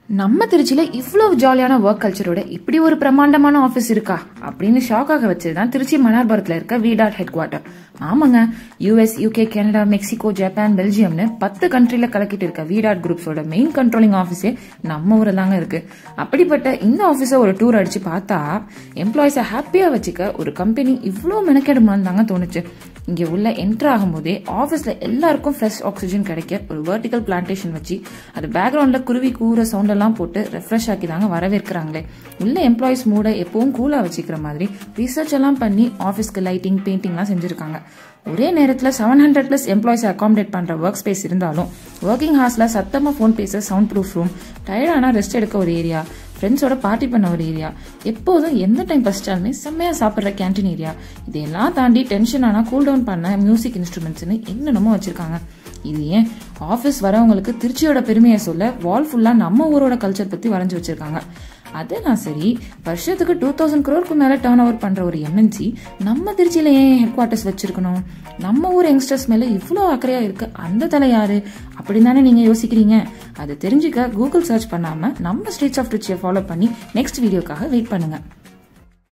நம்ம திருச்சியில இவ்வளவு ஜாலியான ஒர்க் கல்ச்சரோட இப்படி ஒரு பிரம்மாண்டமான ஆபீஸ் இருக்கா அப்படின்னு ஷாக் ஆக வச்சதுதான் திருச்சி மன்னார்புரத்துல இருக்க விடாட் ஹெட் குவார்ட்டர் ஆமாங்க US UK Canada Mexico Japan பெல்ஜியம்னு பத்து கண்ட்ரில கலக்கிட்டு இருக்க விடாட் குரூப்ஸோட மெயின் கண்ட்ரோலிங் ஆஃபீஸே நம்ம ஊர்ல தாங்க இருக்கு அப்படிப்பட்ட இந்த ஆஃபீஸை ஒரு டூர் அடிச்சு பார்த்தா எம்ப்ளாயிஸை ஹாப்பியா வச்சுக்க ஒரு கம்பெனி இவ்வளோ மெனக்கெடுமான்னு தாங்க தோணுச்சு இங்க உள்ள என்டர் ஆகும்போதே ஆஃபீஸ்ல எல்லாருக்கும் ஃப்ரெஷ் ஆக்சிஜன் கிடைக்க ஒரு வெர்டிக்கல் பிளான்டேஷன் வச்சு அது பேக்ரவுண்ட்ல குருவி கூற சவுண்ட் எல்லாம் போட்டு ரெஃப்ரெஷ் ஆக்கி தாங்க வரவேற்கிறாங்களே உள்ள எம்ப்ளாயிஸ் மூட எப்பவும் கூலா வச்சுக்கிற மாதிரி ரிசர்ச் எல்லாம் பண்ணி ஆஃபீஸ்க்கு லைட்டிங் பெயிண்டிங்லாம் செஞ்சிருக்காங்க ஒரே நேரத்தில் seven hundred plus employees accommodate பண்ற ஒர்க் ஸ்பேஸ் இருந்தாலும் ஒர்க்கிங் ஹார்ஸ்ல சத்தமா ஃபோன் பேச சவுண்ட் ப்ரூஃப் ரூம் டயர்டானா ரெஸ்ட் எடுக்க ஒரு ஏரியா ஃப்ரெண்ட்ஸோட பார்ட்டி பண்ண ஒரு ஏரியா எப்போதும் எந்த டைம் பசிச்சாலுமே செம்மையா சாப்பிட்ற கேன்டீன் ஏரியா இதையெல்லாம் தாண்டி டென்ஷன் ஆனா கூல் டவுன் பண்ண மியூசிக் இன்ஸ்ட்ருமெண்ட்ஸ்னு என்னென்னமோ வச்சிருக்காங்க இது ஏன் ஆஃபீஸ் வரவங்களுக்கு திருச்சியோட பெருமையை சொல்ல வால் ஃபுல்லா நம்ம ஊரோட கல்ச்சர் பத்தி வரைஞ்சு வச்சிருக்காங்க அதெல்லாம் சரி வருஷத்துக்கு டூ தௌசண்ட் க்ரோருக்கு மேல டேர்ன் ஓவர் பண்ற ஒரு எம்என்சி நம்ம திருச்சியில ஏன் ஹெட் குவார்ட்டர்ஸ் வச்சிருக்கணும் நம்ம ஊர் யங்ஸ்டர்ஸ் மேல இவ்வளோ அக்கறையா இருக்கு அந்த தலை யாரு அப்படின்னு தானே நீங்க யோசிக்கிறீங்க அதை தெரிஞ்சுக்க கூகுள் சர்ச் பண்ணாம நம்ம ஸ்ட்ரீட்ஸ் ஆஃப் ட்ரிச்சியை ஃபாலோ பண்ணி நெக்ஸ்ட் வீடியோக்காக வெயிட் பண்ணுங்க